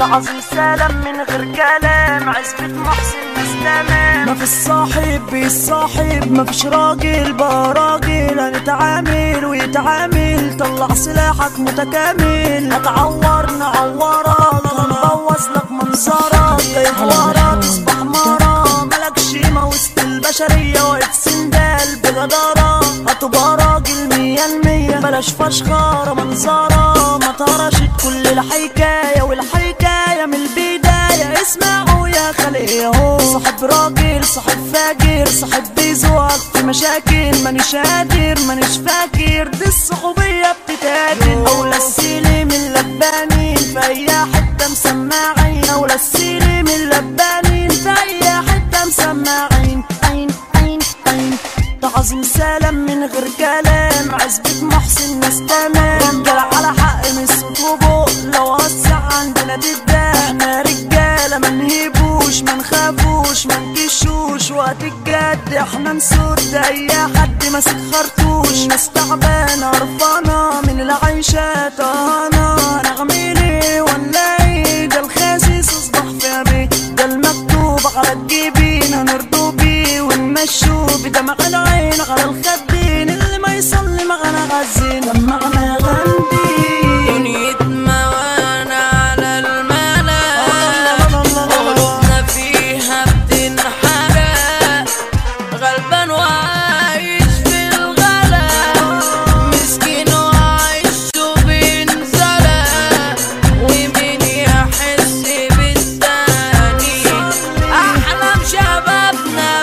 تعظيم سلام من غير كلام عزبة محسن ناس تمام ما في الصاحب بيصاحب ما فيش راجل بقى راجل هنتعامل ويتعامل طلع سلاحك متكامل هتعور نعورك هنبوظ لك منظرك جايب ورا تصبح مرة ملكش قيمة وسط البشرية واقف سندال بجدارة هتبقى راجل مية المية بلاش فشخرة منظرة ما طرشت كل الحكاية والحكاية من البداية اسمعوا يا خلق ياهو صاحب راجل صاحب فاجر صاحب بيزوق في مشاكل مانيش قادر مانيش فاكر دي الصحوبية بتتقاتل أولى السلم اللبانين في أي حتة مسماعين أولى السلم اللبانين في أي حتة مسماعين عين عين عين تعظيم سلام من غير كلام عزبة محسن ناس تمام رجال على حق من الصوت وبق لو وسع عندنا تتباع احنا رجالة ما نهيبوش ما نخافوش ما نكشوش وقت الجد احنا نسد اي حد ماسك خرطوش ناس تعبانة قرفانة من العيشة طهانة نغميلي ولا ايه ده الخاسس اصبح في بيه ده المكتوب على الجبين هنرضو بيه ونمشوا بدمع العين على الخدين اللي ما يصلي معنا غزين لمعنا غندين دنيا موانا على الملا قلوبنا فيها بتنحرق غلبان وعايش في الغلا مسكين وعايش بينزلق ومين يحس بالتاني أحلام شبابنا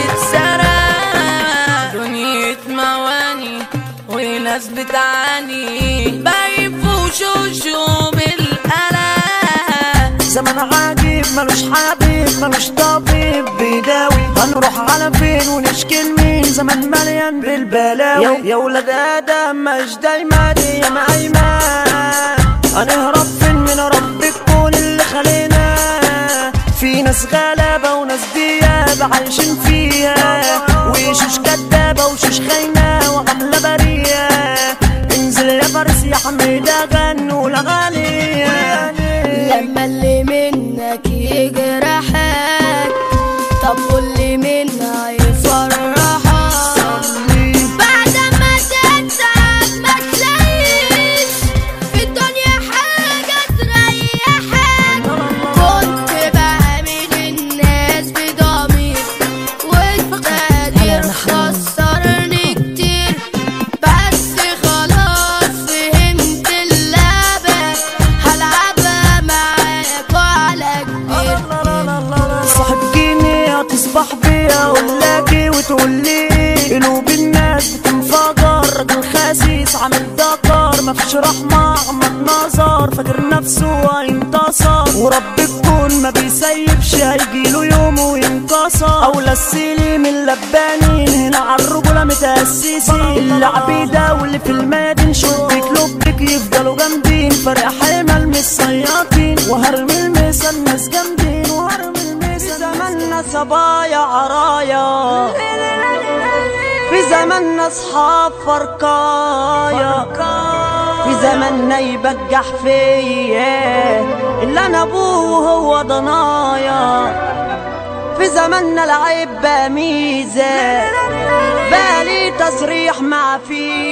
بتتسرق دنيا مواني وناس بتعاني باين في وشوشهم القلق زمن عجيب ملوش حبيب ملوش طبيب بيداوي هنروح على فين ونشكي لمين زمن مليان بالبلاوي يا ولاد ادم مش دايما يا ايمان هنهرب فين من رب الكون اللي خلينا في ناس غلابة وناس دياب عايشين فيها وشوش كدابة وشوش خاينة وعاملة برية انزل يا فارس يا حميدة غنوا الأغاني لما اللي منك يجرحك طب واللي منا يفرحك بعد ما تتعب ما تلاقيش في الدنيا حاجة تريحك كنت بعمل الناس بضمير والتقدير خسرني كتير بس خلاص فهمت اللعبة هلعبها معاك وعلى كبير صاحب جيني تصبح بيا ولاقي وتقول لي قلوب الناس بتنفجر راجل خاسيس عامل دكر مفيش رحمة عمك نظر فاكر نفسه هينتصر ورب الكون ما بيسيبش هيجيله يوم وينكسر أولى السلم اللبانين هنا عالرجولة متأسسين العبيدة واللي في المدين شبك لبك يفضلوا جامدين فرق حمل من الصياطين وهرمي المثل ناس جامدين وهرمي المثل في زماننا صبايا عرايا في زماننا اصحاب فرقايا في زماننا يبجح فيا اللي انا ابوه هو ضنايا في زماننا العيب بقى ميزة بالي تصريح مع فيه